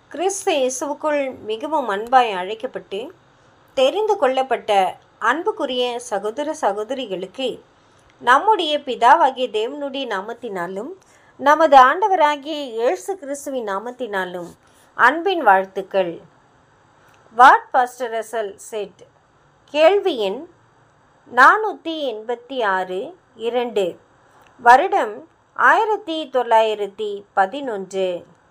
கிறிஸ்து இயேசுவுக்குள் மிகவும் அன்பாய் அழைக்கப்பட்டு தெரிந்து கொள்ளப்பட்ட அன்புக்குரிய சகோதர சகோதரிகளுக்கு நம்முடைய பிதாவாகிய தேவனுடைய நாமத்தினாலும் நமது ஆண்டவராகிய இயேசு கிறிஸ்துவின் நாமத்தினாலும் அன்பின் வாழ்த்துக்கள் வாட் பாஸ்டர் ரசல் செட் கேள்வி எண் நானூற்றி எண்பத்தி ஆறு இரண்டு வருடம் ஆயிரத்தி தொள்ளாயிரத்தி பதினொன்று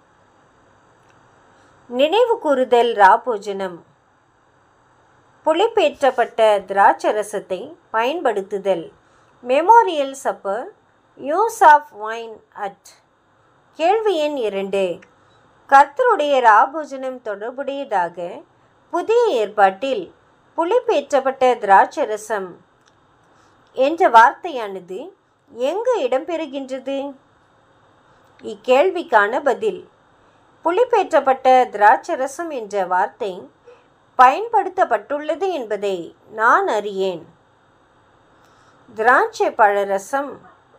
நினைவு கூறுதல் ராபோஜனம் புளிப்பேற்றப்பட்ட திராட்சரசத்தை பயன்படுத்துதல் memorial supper use of wine at கேள்வி எண் இரண்டு கர்த்தருடைய ராபோஜனம் தொடர்புடையதாக புதிய ஏற்பாட்டில் புளிப்பேற்றப்பட்ட திராட்சரசம் என்ற வார்த்தையானது எங்கு இடம்பெறுகின்றது இக்கேள்விக்கான பதில் புளிப்பேற்றப்பட்ட திராட்சரசம் என்ற வார்த்தை பயன்படுத்தப்பட்டுள்ளது என்பதை நான் அறியேன் திராட்சை பழரசம்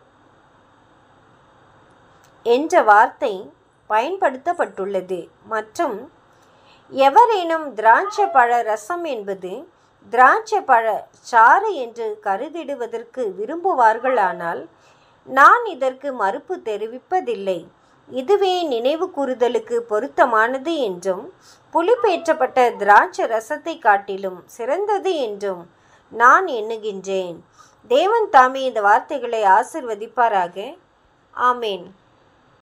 என்ற வார்த்தை பயன்படுத்தப்பட்டுள்ளது மற்றும் எவரேனும் திராட்சை பழ ரசம் என்பது திராட்சை பழ சாறு என்று கருதிடுவதற்கு விரும்புவார்களானால் நான் இதற்கு மறுப்பு தெரிவிப்பதில்லை இதுவே நினைவு கூறுதலுக்கு பொருத்தமானது என்றும் புளிப்பேற்றப்பட்ட திராட்சை ரசத்தை காட்டிலும் சிறந்தது என்றும் நான் எண்ணுகின்றேன் தேவன் தாமே இந்த வார்த்தைகளை ஆசிர்வதிப்பாராக ஆமேன்